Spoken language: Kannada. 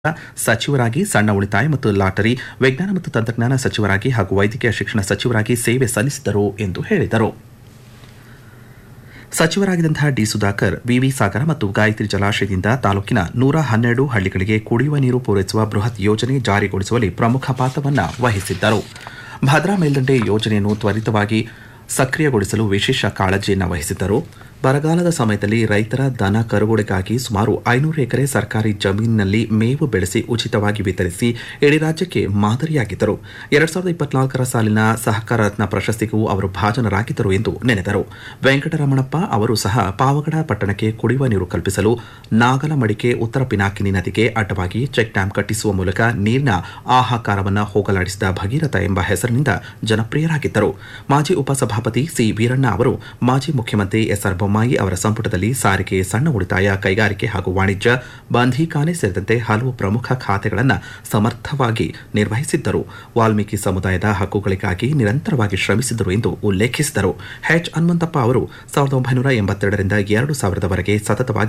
ಸಚಿವರಾಗಿ ಸಣ್ಣ ಉಳಿತಾಯ ಮತ್ತು ಲಾಟರಿ ವಿಜ್ಞಾನ ಮತ್ತು ತಂತ್ರಜ್ಞಾನ ಸಚಿವರಾಗಿ ಹಾಗೂ ವೈದ್ಯಕೀಯ ಶಿಕ್ಷಣ ಸಚಿವರಾಗಿ ಸೇವೆ ಸಲ್ಲಿಸಿದರು ಎಂದು ಹೇಳಿದರು ಸಚಿವರಾಗಿದ್ದಂತಹ ಡಿ ಸುಧಾಕರ್ ವಿವಿ ಸಾಗರ ಮತ್ತು ಗಾಯತ್ರಿ ಜಲಾಶಯದಿಂದ ತಾಲೂಕಿನ ನೂರ ಹನ್ನೆರಡು ಹಳ್ಳಿಗಳಿಗೆ ಕುಡಿಯುವ ನೀರು ಪೂರೈಸುವ ಬೃಹತ್ ಯೋಜನೆ ಜಾರಿಗೊಳಿಸುವಲ್ಲಿ ಪ್ರಮುಖ ಪಾತ್ರವನ್ನು ವಹಿಸಿದ್ದರು ಭದ್ರಾ ಮೇಲ್ದಂಡೆ ಯೋಜನೆಯನ್ನು ತ್ವರಿತವಾಗಿ ಸಕ್ರಿಯಗೊಳಿಸಲು ವಿಶೇಷ ಕಾಳಜಿಯನ್ನು ವಹಿಸಿದ್ದರು ಬರಗಾಲದ ಸಮಯದಲ್ಲಿ ರೈತರ ದನ ಕರುಗಳಿಗಾಗಿ ಸುಮಾರು ಐನೂರು ಎಕರೆ ಸರ್ಕಾರಿ ಜಮೀನಿನಲ್ಲಿ ಮೇವು ಬೆಳೆಸಿ ಉಚಿತವಾಗಿ ವಿತರಿಸಿ ಇಡೀ ರಾಜ್ಯಕ್ಕೆ ಮಾದರಿಯಾಗಿದ್ದರು ಎರಡ್ ಸಾವಿರದ ಇಪ್ಪತ್ನಾಲ್ಕರ ಸಾಲಿನ ಸಹಕಾರ ರತ್ನ ಪ್ರಶಸ್ತಿಗೂ ಅವರು ಭಾಜನರಾಗಿದ್ದರು ಎಂದು ನೆನೆದರು ವೆಂಕಟರಮಣಪ್ಪ ಅವರು ಸಹ ಪಾವಗಡ ಪಟ್ಟಣಕ್ಕೆ ಕುಡಿಯುವ ನೀರು ಕಲ್ಪಿಸಲು ನಾಗಲಮಡಿಕೆ ಉತ್ತರ ಪಿನಾಕಿನಿ ನದಿಗೆ ಅಡ್ಡವಾಗಿ ಚೆಕ್ ಡ್ಯಾಂ ಕಟ್ಟಿಸುವ ಮೂಲಕ ನೀರಿನ ಆಹಾಕಾರವನ್ನು ಹೋಗಲಾಡಿಸಿದ ಭಗೀರಥ ಎಂಬ ಹೆಸರಿನಿಂದ ಜನಪ್ರಿಯರಾಗಿದ್ದರು ಮಾಜಿ ಉಪಸಭಾಪತಿ ಸಿ ವೀರಣ್ಣ ಅವರು ಮಾಜಿ ಮುಖ್ಯಮಂತ್ರಿ ಎಸ್ಆರ್ ಬೊಮ್ಮಾಯಿ ಅವರ ಸಂಪುಟದಲ್ಲಿ ಸಾರಿಗೆ ಸಣ್ಣ ಉಳಿತಾಯ ಕೈಗಾರಿಕೆ ಹಾಗೂ ವಾಣಿಜ್ಯ ಬಂಧೀಖಾನೆ ಸೇರಿದಂತೆ ಹಲವು ಪ್ರಮುಖ ಖಾತೆಗಳನ್ನು ಸಮರ್ಥವಾಗಿ ನಿರ್ವಹಿಸಿದ್ದರು ವಾಲ್ಮೀಕಿ ಸಮುದಾಯದ ಹಕ್ಕುಗಳಿಗಾಗಿ ನಿರಂತರವಾಗಿ ಶ್ರಮಿಸಿದರು ಎಂದು ಉಲ್ಲೇಖಿಸಿದರು ಎಚ್ ಹನುಮಂತಪ್ಪ ಅವರು ಸಾವಿರದ ಒಂಬೈನೂರ ಎಂಬತ್ತೆರಡರಿಂದ ಎರಡು ಸಾವಿರದವರೆಗೆ ಸತತವಾಗಿ